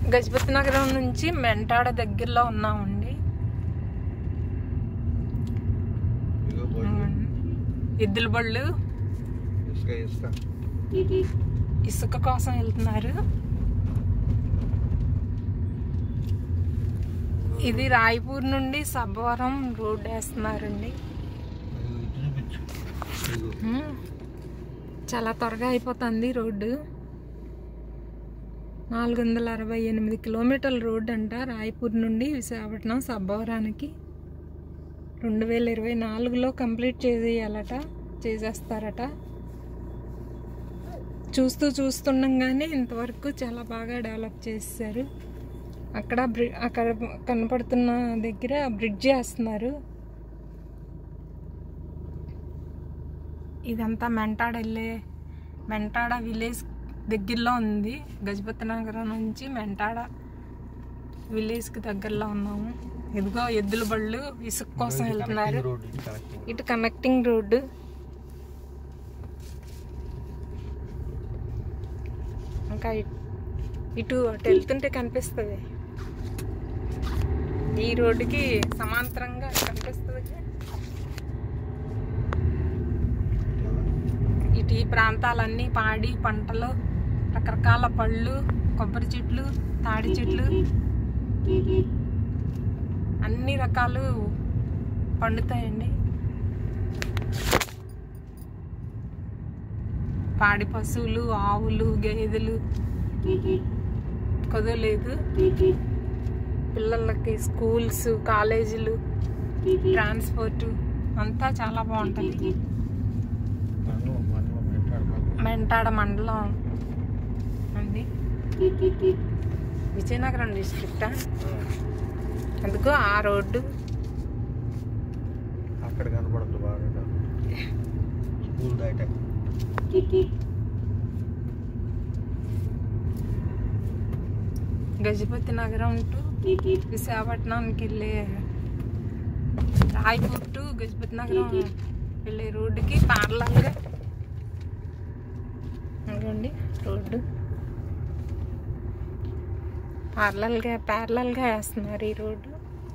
గజపతి నగరం నుంచి మెంటాడ దగ్గరలో ఉన్నామండి ఇదిగో బళ్ళు ఎద్దుల బళ్ళు ఇసుక ఇసుక ఇసుక కోసం వెళ్తున్నారు ఇది రాయపూర్ నుండి సబ్బవరం రోడ్ వేస్తున్నారండి ఇదిగో ఇటు చూపించు ఇదిగో ఉమ్. చాలా త్వరగా అయిపోతుంది రోడ్డు నాలుగు వందల అరవై ఎనిమిది కిలోమీటర్ల రోడ్డు అంట రాయపూర్ నుండి విశాఖపట్నం సబ్బవరానికి రెండు వేల ఇరవై నాలుగులో కంప్లీట్ చేసేయాలట చేసేస్తారట చూస్తూ చూస్తుండగానే ఇంతవరకు చాలా బాగా డెవలప్ చేశారు అక్కడ బ్రి అక్కడ కనపడుతున్న దగ్గర బ్రిడ్జ్ వేస్తున్నారు ఇదంతా మెంటాడ వెళ్ళే మెంటాడ విలేజ్ దగ్గరలో ఉంది గజపతి నగరం నుంచి మెంటాడ విలేజ్కి దగ్గరలో ఉన్నాము ఇదిగో ఎద్దుల బళ్ళు ఇసుక కోసం వెళ్తున్నారు రోడ్ ఇది కనెక్టింగ్ ఇటు కనెక్టింగ్ రోడ్డు ఇంకా ఇ- ఇటు అటు వెళ్తుంటే కనిపిస్తుంది ఈ రోడ్డుకి సమాంతరంగా కనిపిస్తుంది ఇటు ఈ ప్రాంతాలన్నీ పాడి పంటలు రకరకాల పళ్ళు కొబ్బరి చెట్లు తాడి చెట్లు అన్ని రకాలు పండుతాయండి పాడి పశువులు ఆవులు గేదెలు కుదలేదు పిల్లలకి స్కూల్స్ కాలేజీలు ట్రాన్స్పోర్ట్ అంతా చాలా బాగుంటుంది మండలం మండలం వెంటాడు మండలం మెంటాడ మండలం అండి విజయనగరం డిస్ట్రిక్ట్ అందుకు ఆ రోడ్డు అక్కడ కనపడదు బాగా స్కూల్ దాట గజపతి నగరం టు విశాఖపట్నానికి వెళ్ళే రాయపూర్ టు గజపతి నగరం వెళ్ళే రోడ్డుకి పార్లల్గా అదిగోండి రోడ్డు పార్లల్గా ప్యారలల్గా వేస్తున్నారు ఈ రోడ్డు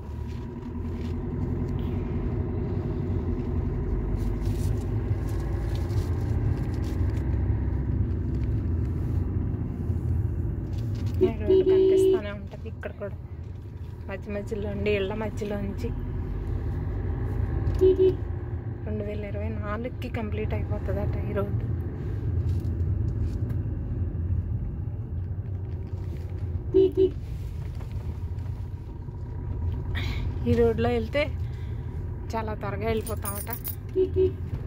ఈ రోడ్డు కనిపిస్తూనే ఉంటుంది ఇక్కడ కూడా మధ్య మధ్యలో ఉండి ఇళ్ళ మధ్యలో నుంచి రెండు వేల ఇరవై నాలుగుకి కంప్లీట్ అయిపోతుందట ఈ రోడ్డు ఈ రోడ్లో వెళ్తే చాలా త్వరగా వెళ్ళిపోతామట